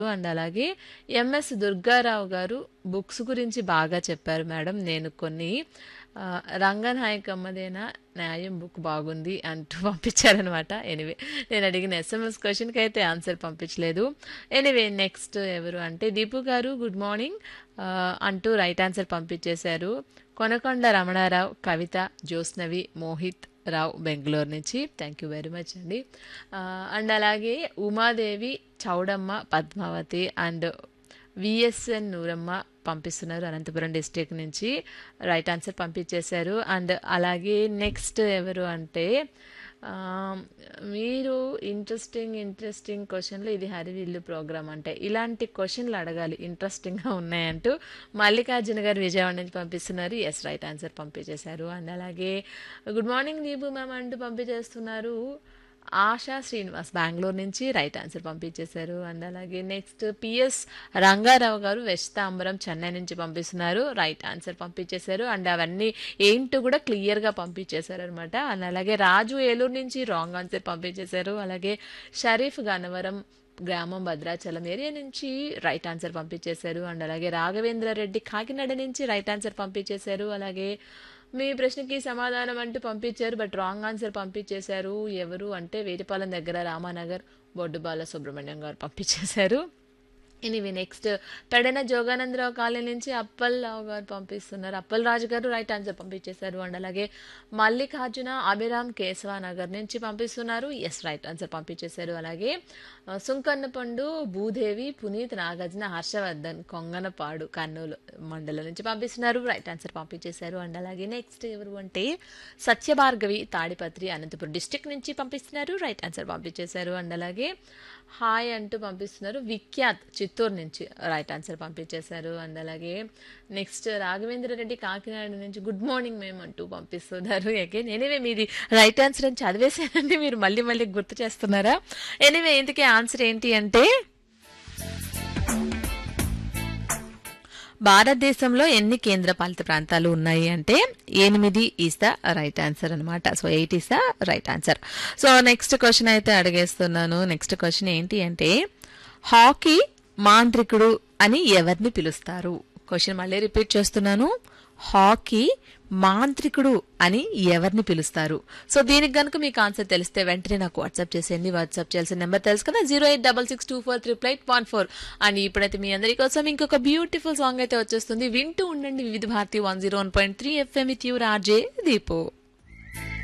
and అలాగే MS Durgarao గారు books గురించి బాగా చెప్పారు మేడం నేను కొన్ని ఆ, రంగనాయకమ్మదేనా న్యాయం బుక్ బాగుంది అంటూ పంపించారనమాట ఎనివే నేను అడిగిన ఎస్ఎంఎస్ క్వశ్చన్కి అయితే ఆన్సర్ పంపించలేదు ఎనివే నెక్స్ట్ ఎవరు అంటే దీపు గారు గుడ్ మార్నింగ్ ఆ, అంటూ రైట్ ఆన్సర్ పంపించేశారు కొనకొండ రమణారావు కవిత జ్యోత్స్నవి మోహిత్ రావు బెంగళూరు నుంచి థ్యాంక్ యూ వెరీ మచ్ అండి అండ్ అలాగే ఉమాదేవి చౌడమ్మ పద్మావతి అండ్ విఎస్ఎన్ నూరమ్మ పంపిస్తున్నారు అనంతపురం డిస్ట్రిక్ట్ నుంచి రైట్ ఆన్సర్ పంపించేశారు అండ్ అలాగే నెక్స్ట్ ఎవరు అంటే ఆ, మీరు ఇంట్రెస్టింగ్ ఇంట్రెస్టింగ్ క్వశ్చన్లు ఇది హరివిల్లు ప్రోగ్రామ్ అంటే ఇలాంటి క్వశ్చన్లు అడగాలి ఇంట్రెస్టింగ్గా ఉన్నాయంటూ మల్లికార్జున గారు విజయవాడ నుంచి పంపిస్తున్నారు ఎస్ రైట్ ఆన్సర్ పంపించేశారు అండ్ అలాగే గుడ్ మార్నింగ్ దీపు మ్యామ్ అంటూ పంపించేస్తున్నారు ఆశా శ్రీనివాస్ బెంగళూరు నుంచి రైట్ ఆన్సర్ పంపించేశారు అండ్ అలాగే నెక్స్ట్ పిఎస్ రంగారావు గారు వెస్ట్ తాంబరం చెన్నై నుంచి పంపిస్తున్నారు రైట్ ఆన్సర్ పంపించేశారు అండ్ అవన్నీ ఏంటో కూడా క్లియర్గా పంపించేశారు అనమాట అండ్ అలాగే రాజు ఏలూరు నుంచి రాంగ్ ఆన్సర్ పంపించేశారు అలాగే షరీఫ్ గన్నవరం గ్రామం భద్రాచలం ఏరియా నుంచి రైట్ ఆన్సర్ పంపించేశారు అండ్ అలాగే రాఘవేంద్ర రెడ్డి కాకినాడ నుంచి రైట్ ఆన్సర్ పంపించేశారు అలాగే మీ ప్రశ్నకి సమాధానం అంటూ పంపించారు బట్ రాంగ్ ఆన్సర్ పంపించేశారు ఎవరు అంటే వేటిపాలెం దగ్గర రామానగర్ బొడ్డుబాల సుబ్రహ్మణ్యం గారు పంపించేశారు anyway next Pedana Joganandarao colony నుంచి అప్పల్రావు గారు పంపిస్తున్నారు అప్పల్ రాజు గారు రైట్ ఆన్సర్ పంపించేశారు అండ్ అలాగే మల్లికార్జున అభిరామ్ కేశవ నగర్ నుంచి పంపిస్తున్నారు ఎస్ రైట్ ఆన్సర్ పంపించేశారు అలాగే ఆ, సుంకన్నపండు భూదేవి పునీత్ నాగార్జున హర్షవర్ధన్ కొంగనపాడు కర్నూలు మండలం నుంచి పంపిస్తున్నారు రైట్ ఆన్సర్ పంపించేశారు అండ్ అలాగే నెక్స్ట్ ఎవరు అంటే సత్యభార్గవి తాడిపత్రి అనంతపురం డిస్టిక్ నుంచి పంపిస్తున్నారు రైట్ ఆన్సర్ పంపించేశారు అండ్ అలాగే హాయ్ అంటూ పంపిస్తున్నారు విఖ్యాత్ చిత్తూరు నుంచి రైట్ ఆన్సర్ పంపించేశారు అండ్ అలాగే నెక్స్ట్ రాఘవేంద్ర రెడ్డి కాకినాడ నుంచి గుడ్ మార్నింగ్ మేము అంటూ పంపిస్తున్నారు అగైన్ ఎనీవే మీది రైట్ ఆన్సర్ అని చదివేశానండి మీరు మళ్ళీ మళ్ళీ గుర్తు చేస్తున్నారా ఎనీవే ఇంతకీ ఆన్సర్ ఏంటి అంటే భారతదేశంలో ఎన్ని కేంద్రపాలిత ప్రాంతాలు ఉన్నాయి అంటే ఎనిమిది ఈస్ ద రైట్ ఆన్సర్ అనమాట so eight is the right answer so next question అయితే అడిగేస్తున్నాను నెక్స్ట్ క్వశ్చన్ ఏంటి అంటే హాకీ మాంత్రికుడు అని ఎవరిని పిలుస్తారు క్వశ్చన్ మళ్ళీ రిపీట్ చేస్తున్నాను హాకీ మాంత్రికుడు అని ఎవరిని పిలుస్తారు సో దీనికి కనుక మీకు ఆన్సర్ తెలిస్తే వెంటనే నాకు వాట్సాప్ చేసేయండి వాట్సాప్ చేయాల్సిన నెంబర్ తెలుసు కదా zero eight double six two four triple eight one four and ఇప్పుడైతే మీ అందరి కోసం ఇంకొక బ్యూటిఫుల్ సాంగ్ అయితే వచ్చేస్తుంది వింటూ ఉండండి Vividh Bharati one zero one point three FM with you RJ Deepu